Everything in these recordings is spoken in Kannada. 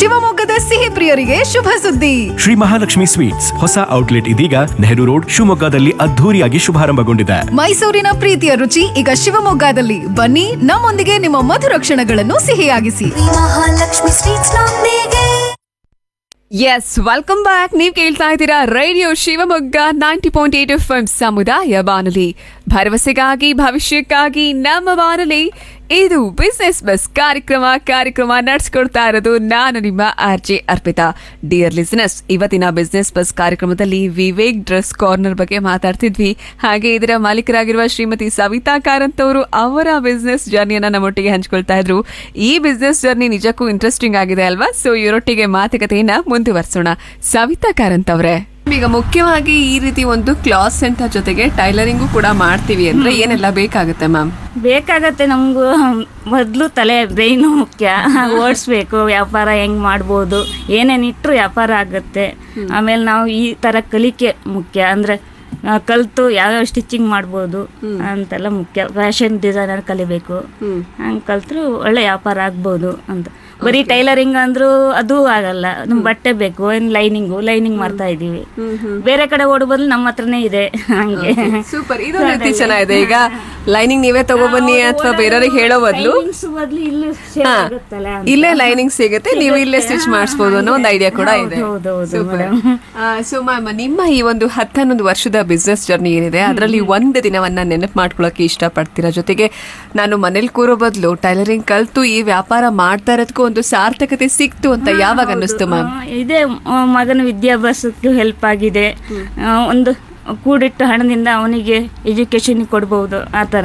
ಶಿವಮೊಗ್ಗದ ಸಿಹಿ ಪ್ರಿಯರಿಗೆ ಶುಭ ಸುದ್ದಿ ಶ್ರೀ ಮಹಾಲಕ್ಷ್ಮಿ ಸ್ವೀಟ್ಸ್ ಹೊಸ ಔಟ್ಲೆಟ್ ಇದೀಗ ನೆಹರು ರೋಡ್ ಶಿವಮೊಗ್ಗದಲ್ಲಿ ಅದ್ಧೂರಿಯಾಗಿ ಶುಭಾರಂಭಗೊಂಡಿದೆ ಮೈಸೂರಿನ ಪ್ರೀತಿಯ ರುಚಿ ಈಗ ಶಿವಮೊಗ್ಗದಲ್ಲಿ ಬನ್ನಿ ನಮ್ಮೊಂದಿಗೆ ನಿಮ್ಮ ಮಧುರ ಕ್ಷಣಗಳನ್ನು ಸಿಹಿಯಾಗಿಸಿ ಮಹಾಲಕ್ಷ್ಮಿ ಸ್ವೀಟ್ಸ್ ನೊಂದಿಗೆ ಎಸ್ ವೆಲ್ಕಮ್ ಬ್ಯಾಕ್ ನೀವು ಕೇಳ್ತಾ ಇದ್ದೀರಾ radio Shivamogga ninety point eight F M ಸಮುದಾಯ ಬಾನುಲಿ ಭರವಸೆಗಾಗಿ ಭವಿಷ್ಯಕ್ಕಾಗಿ ನಮ್ಮ ಬಾನುಲಿ ಇದು ಬಿಸ್ನೆಸ್ ಬಸ್ ಕಾರ್ಯಕ್ರಮ ಕಾರ್ಯಕ್ರಮ ನಡೆಸ್ಕೊಡ್ತಾ ಇರೋದು ನಾನು ನಿಮ್ಮ R J Arpita dear listeners ಇವತ್ತಿನ ಬಿಸ್ನೆಸ್ ಬಸ್ ಕಾರ್ಯಕ್ರಮದಲ್ಲಿ ವಿವೇಕ್ ಡ್ರೆಸ್ ಕಾರ್ನರ್ ಬಗ್ಗೆ ಮಾತಾಡ್ತಿದ್ವಿ ಹಾಗೆ ಇದರ ಮಾಲೀಕರಾಗಿರುವ ಶ್ರೀಮತಿ ಸವಿತಾ ಕಾರಂತ್ ಅವರು ಅವರ ಬಿಸ್ನೆಸ್ ಜರ್ನಿಯನ್ನ ನಮ್ಮೊಟ್ಟಿಗೆ ಹಂಚ್ಕೊಳ್ತಾ ಇದ್ರು ಈ ಬಿಸ್ನೆಸ್ ಜರ್ನಿ ನಿಜಕ್ಕೂ ಇಂಟ್ರೆಸ್ಟಿಂಗ್ ಆಗಿದೆ ಅಲ್ವಾ ಸೊ ಇವರೊಟ್ಟಿಗೆ ಮಾತುಕತೆಯನ್ನ ಮುಂದುವರಿಸೋಣ ಸವಿತಾ ಕಾರಂತ್ ಅವರೇ ಈಗ ಮುಖ್ಯವಾಗಿ ಈ ರೀತಿ ಒಂದು ಕ್ಲಾಸ್ ಸೆಂಟರ್ ಜೊತೆಗೆ ಟೈಲರಿಂಗು ಕೂಡ ಮಾಡ್ತೀವಿ ಅಂದ್ರೆ ಏನೆಲ್ಲ ಬೇಕಾಗುತ್ತೆ ಮ್ಯಾಮ್ ಬೇಕಾಗತ್ತೆ ನಮಗೂ ಮೊದಲು ತಲೆ ಬ್ರೈನು ಮುಖ್ಯ ಓಡಿಸ್ಬೇಕು ವ್ಯಾಪಾರ ಹೆಂಗ್ ಮಾಡ್ಬೋದು ಏನೇನು ಇಟ್ಟರು ವ್ಯಾಪಾರ ಆಗುತ್ತೆ ಆಮೇಲೆ ನಾವು ಈ ಥರ ಕಲಿಕೆ ಮುಖ್ಯ ಅಂದರೆ ಕಲಿತು ಯಾವ್ಯಾವ ಸ್ಟಿಚಿಂಗ್ ಮಾಡ್ಬೋದು ಅಂತೆಲ್ಲ ಮುಖ್ಯ ಫ್ಯಾಷನ್ ಡಿಸೈನರ್ ಕಲಿಬೇಕು ಹಂಗೆ ಕಲ್ತ್ರು ಒಳ್ಳೆ ವ್ಯಾಪಾರ ಆಗ್ಬೋದು ಅಂತ ಬರೀ ಟೈಲರಿಂಗ್ ಅಂದ್ರೂ ಅದು ಆಗಲ್ಲ ನಮ್ ಬಟ್ಟೆ ಬೇಕು ಏನು ಲೈನಿಂಗು ಲೈನಿಂಗ್ ಮಾಡ್ತಾ ಇದೀವಿ ಬೇರೆ ಕಡೆ ಓಡೋ ಬದಲು ನಮ್ಮ ಹತ್ರನೇ ಇದೆ ಹಂಗೆ ಸೂಪರ್ ಇದು ರೀತಿ ಚೆನ್ನಾಗಿದೆ ಈಗ ಲೈನಿಂಗ್ ನೀವೇ ತಗೊಬನ್ನಿ ಅಥವಾ ಬೇರೆಯವ್ರಿಗೆ ಹೇಳೋ ಬದಲು Timings ಬದ್ಲು ಇಲ್ಲಿ sale ಹಾ, ಆಗುತ್ತಲ್ಲ ಅಂತ. ಇಲ್ಲೇ ಲೈನಿಂಗ್ ಸಿಗುತ್ತೆ ನೀವು ಇಲ್ಲೇ ಸ್ಟಿಚ್ ಮಾಡಿಸ್ಬೋದು ಅನ್ನೋ ಒಂದು ಐಡಿಯಾ ಕೂಡ ಇದೆ ಹೌದು, ಹೌದು, Super. madam. ಆ, ಸೊ ಮ್ಯಾಮ್ ನಿಮ್ಮ ಈ ಒಂದು ಹತ್ತನ್ನೊಂದು ವರ್ಷದ ಬಿಸ್ನೆಸ್ ಜರ್ನಿ ಏನಿದೆ ಅದರಲ್ಲಿ ಒಂದು ದಿನವನ್ನ ನೆನಪು ಮಾಡ್ಕೊಳ್ಳೋಕೆ ಇಷ್ಟಪಡ್ತೀರಾ ಜೊತೆಗೆ ನಾನು ಮನೇಲಿ ಕೂರೋ ಬದಲು ಟೈಲರಿಂಗ್ ಕಲ್ತು ಈ ವ್ಯಾಪಾರ ಮಾಡ್ತಾ ಇರೋದಕ್ಕೂ ಒಂದು ಸಾರ್ಥಕತೆ ಸಿಕ್ತು ಅಂತ ಯಾವಾಗ ಅನ್ನಿಸ್ತು ಮ್ಯಾಮ್ ಆ, ಇದೇ ಆ, ಮಗನ ವಿದ್ಯಾಭ್ಯಾಸಕ್ಕೆ ಹೆಲ್ಪ್ ಆಗಿದೆ ಆ, ಒಂದು ಕೂಡಿಟ್ಟು ಹಣದಿಂದ ಅವನಿಗೆ ಎಜುಕೇಶನ್ ಕೊಡ್ಬೋದು ಆ ಥರ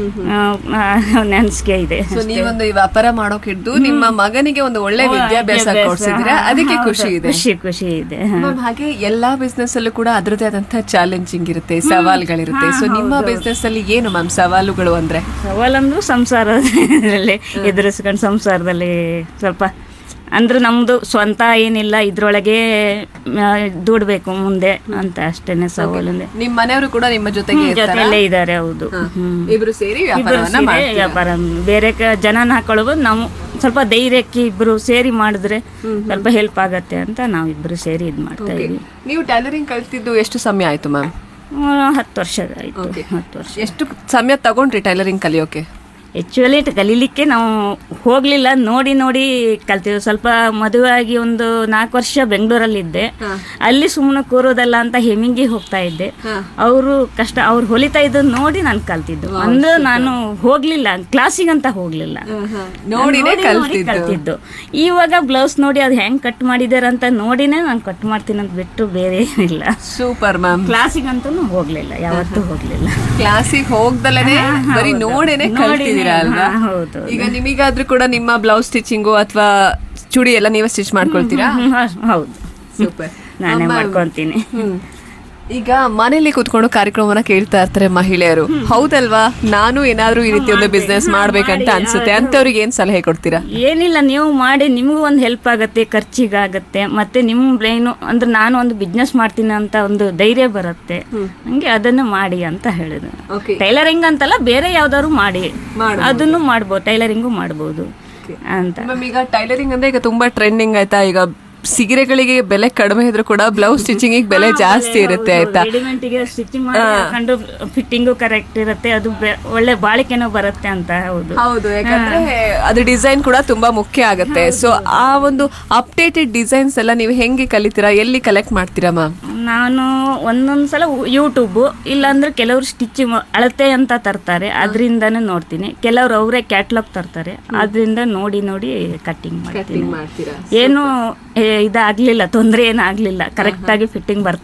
ನೆನ್ಸಿಕೆ ಇದೆ ಸೊ ನೀವೊಂದು ಈ ವ್ಯಾಪಾರ ಮಾಡೋಕೆ ಹಿಡ್ದು ನಿಮ್ಮ ಮಗನಿಗೆ ಒಂದು ಒಳ್ಳೆ ವಿದ್ಯಾಭ್ಯಾಸ ಕೊಡ್ಸಿದ್ದೀರಾ ಅದಕ್ಕೆ ಖುಷಿ ಇದೆ ಖುಷಿ ಖುಷಿ ಇದೆ ಮ್ಯಾಮ್ ಹಾಗೆ ಎಲ್ಲಾ ಬಿಸ್ನೆಸ್ ಅಲ್ಲೂ ಕೂಡ ಅದರದೇ ಆದಂತಹ ಚಾಲೆಂಜಿಂಗ್ ಇರುತ್ತೆ ಸವಾಲುಗಳಿರುತ್ತೆ ಸೊ ನಿಮ್ಮ ಬಿಸ್ನೆಸ್ ಅಲ್ಲಿ ಏನು ಮ್ಯಾಮ್ ಸವಾಲುಗಳು ಅಂದ್ರೆ ಸವಾಲಂದ್ರು ಸಂಸಾರದಲ್ಲಿ ಎದುರಿಸ್ಕೊಂಡು ಸಂಸಾರದಲ್ಲಿ ಸ್ವಲ್ಪ ಅಂದ್ರೆ ನಮ್ದು ಸ್ವಂತ ಏನಿಲ್ಲ ಇದ್ರೊಳಗೆ ಆ, ದುಡ್ಬೇಕು ಮುಂದೆ ಅಂತ ಅಷ್ಟೇನೆ ಸವಾಲು ನಿಮ್ ಮನೆಯವರು ಕೂಡ ನಿಮ್ಮ ಜೊತೆಗೆ ಇರ್ತಾರಾ? ಜೊತೆಯಲ್ಲೇ ಇದ್ದಾರೆ ಹೌದು ಹ್ಮ್. ಇಬ್ರು ಸೇರಿ ಇಬ್ರು ವ್ಯಾಪಾರವನ್ನ ಸೇರಿ ಮಾಡ್ತೀರಾ? ವ್ಯಾಪಾರ ಬೇರೆ ಕ- ಜನನ ಹಾಕೊಳ್ಳೋದು ನಾವು ಸ್ವಲ್ಪ ಧೈರ್ಯಕ್ಕೆ ಇಬ್ರು ಸೇರಿ ಮಾಡಿದ್ರೆ ಸ್ವಲ್ಪ ಹೆಲ್ಪ್ ಆಗತ್ತೆ ಅಂತ ನಾವು ಇಬ್ರು ಸೇರಿ ಇದು ಮಾಡ್ತಾ ಇದೀವಿ ನೀವು ಟೈಲರಿಂಗ್ ಕಲ್ತಿದ್ದು ಎಷ್ಟು ಸಮಯ ಆಯ್ತು ಮ್ಯಾಮ್ ಆ, ಹತ್ತು ವರ್ಷ ಆಯ್ತು ಹತ್ತು ವರ್ಷ ಎಷ್ಟು ಸಮಯ ತಗೊಂಡ್ರಿ ಟೈಲರಿಂಗ್ ಕಲಿಯೋಕೆ ಆ್ಯಕ್ಚುಲಿ ಕಲೀಲಿಕ್ಕೆ ನಾವು ಹೋಗಲಿಲ್ಲ ನೋಡಿ ನೋಡಿ ಕಲ್ತೀವಿ ಸ್ವಲ್ಪ ಮದುವೆ ಆಗಿ ಒಂದು ನಾಲ್ಕು ವರ್ಷ ಬೆಂಗಳೂರಲ್ಲಿದ್ದೆ ಅಲ್ಲಿ ಸುಮ್ಮನೆ ಕೂರೋದಲ್ಲ ಅಂತ ಹೆಮಿಂಗಿ ಹೋಗ್ತಾ ಇದ್ದೆ ಅವರು ಕಷ್ಟ ಅವ್ರು ಹೊಲಿತಾ ಇದ್ದದ್ದು ನೋಡಿ ನಾನು ಕಲ್ತಿದ್ದು ಅಂದ್ರೆ ನಾನು ಹೋಗ್ಲಿಲ್ಲ ಕ್ಲಾಸಿಗಂತ ಹೋಗ್ಲಿಲ್ಲ ನೋಡಿನೇ ನೋಡಿ ನೋಡಿ ಕಲ್ತಿದ್ದು. ಕಲ್ತಿದ್ದು ಇವಾಗ ಬ್ಲೌಸ್ ನೋಡಿ ಅದು ಹೆಂಗ್ ಕಟ್ ಮಾಡಿದಾರೆ ಅಂತ ನೋಡಿನೇ ನಾನು ಕಟ್ ಮಾಡ್ತೀನಿ ಅಂತ ಬಿಟ್ಟು ಬೇರೆ ಏನಿಲ್ಲ ಸೂಪರ್ ಮ್ಯಾಮ್ ಕ್ಲಾಸಿಗಂತೂ ಹೋಗ್ಲಿಲ್ಲ ಯಾವತ್ತೂ ಹೋಗ್ಲಿಲ್ಲ ಕ್ಲಾಸಿಗೆ ಹೋಗ್ದಲೇ ಬರೀ ನೋಡೇನೆ ಕಲ್ತಿದ್ದೀರಾ ಅಲ್ವಾ ಹಾ, ಹೌದು. ಈಗ ನಿಮಗಾದ್ರೂ ಕೂಡ ನಿಮ್ಮ ಬ್ಲೌಸ್ ಸ್ಟಿಚಿಂಗು ಅಥವಾ ಚೂಡಿ ಎಲ್ಲ ನೀವೇ ಸ್ಟಿಚ್ ಮಾಡ್ಕೊಳ್ತೀರಾ ಹ್ಮ್, ಹೌದು ಸೂಪರ್ ನಾನೇ ಮಾಡ್ಕೊಂತೀನಿ ಈಗ ಮನೇಲಿ ಕೂತ್ಕೊಂಡು ಕಾರ್ಯಕ್ರಮವನ್ನ ಕೇಳ್ತಾ ಇರ್ತಾರೆ ಮಹಿಳೆಯರು ಹೌದಲ್ವಾ ನಾನು ಏನಾದ್ರೂ ಈ ರೀತಿ ಒಂದು ಬಿಸ್ನೆಸ್ ಮಾಡ್ಬೇಕಂತ ಅನ್ಸುತ್ತೆ ಅಂತವ್ರಿಗೆ ಏನ್ ಸಲಹೆ ಕೊಡ್ತೀರಾ ಏನಿಲ್ಲ ನೀವು ಮಾಡಿ ನಿಮಗೂ ಒಂದು ಹೆಲ್ಪ್ ಆಗುತ್ತೆ ಖರ್ಚಿಗಾಗತ್ತೆ ಮತ್ತೆ ನಿಮ್ಮ ಬ್ರೈನು ಅಂದ್ರೆ ನಾನು ಒಂದು ಬಿಸ್ನೆಸ್ ಮಾಡ್ತೀನಿ ಅಂತ ಒಂದು ಧೈರ್ಯ ಬರುತ್ತೆ ಹಂಗೆ ಅದನ್ನು ಮಾಡಿ ಅಂತ ಹೇಳಿದ್ರು Okay. ಟೈಲರಿಂಗ್ ಅಂತಲ್ಲ ಬೇರೆ ಯಾವ್ದಾದ್ರು ಮಾಡಿ ಅದನ್ನು ಮಾಡ್ಬೋದು ಟೈಲರಿಂಗು ಮಾಡ್ಬೋದು ಅಂತ ಮ್ಯಾಮ್ ಈಗ ಟೈಲರಿಂಗ್ ಅಂದ್ರೆ ಈಗ ತುಂಬಾ ಟ್ರೆಂಡಿಂಗ್ ಆಯ್ತಾ ಈಗ ಸಿಗರೆಗಳಿಗೆ ಬೆಲೆ ಕಡಿಮೆ ಇದ್ರೂ ಕೂಡ ಬ್ಲೌಸ್ ಸ್ಟಿಚಿಂಗ್ ಬೆಲೆ ಜಾಸ್ತಿ ಇರುತ್ತೆ ಆಯ್ತಾ ರೆಡಿಮೇಡ್ಗೆ ಸ್ಟಿಚಿಂಗ್ ಮಾಡಿ ಹಾಕೊಂಡು ಫಿಟ್ಟಿಂಗು ಕರೆಕ್ಟ್ ಇರುತ್ತೆ ಅದು ಬೆ- ಒಳ್ಳೆ ಬಾಳಿಕೆನೂ ಬರುತ್ತೆ ಅಂತ ಹೌದು ಹೌದು ಯಾಕಂದ್ರೆ ಅದು ಡಿಸೈನ್ ಕೂಡ ತುಂಬಾ ಮುಖ್ಯ ಆಗುತ್ತೆ ಸೊ ಆ ಒಂದು ಅಪ್ಡೇಟೆಡ್ ಡಿಸೈನ್ಸ್ ಎಲ್ಲ ನೀವು ಹೆಂಗೆ ಕಲಿತೀರಾ ಎಲ್ಲಿ ಕಲೆಕ್ಟ್ ಮಾಡ್ತೀರಾ ಮ್ಯಾಮ್ ನಾನು ಒಂದೊಂದು ಸಲ ಯೂಟ್ಯೂಬು ಇಲ್ಲಾಂದ್ರೆ ಕೆಲವರು ಸ್ಟಿಚ್ ಅಳತೆ ಅಂತ ತರ್ತಾರೆ ಅದರಿಂದನೇ ನೋಡ್ತೀನಿ ಕೆಲವರು ಅವರೇ ಕ್ಯಾಟ್ಲಾಗ್ ತರ್ತಾರೆ ಅದರಿಂದ ನೋಡಿ ನೋಡಿ ಕಟ್ಟಿಂಗ್ ಮಾಡ್ತೀನಿ ಮಾಡ್ತೀರಾ ಏನು ಏ, ಇದಾಗ್ಲಿಲ್ಲ ತೊಂದರೆ ಏನಾಗ್ಲಿಲ್ಲ ಕರೆಕ್ಟಾಗಿ ಫಿಟ್ಟಿಂಗ್ ಬರ್ತಾ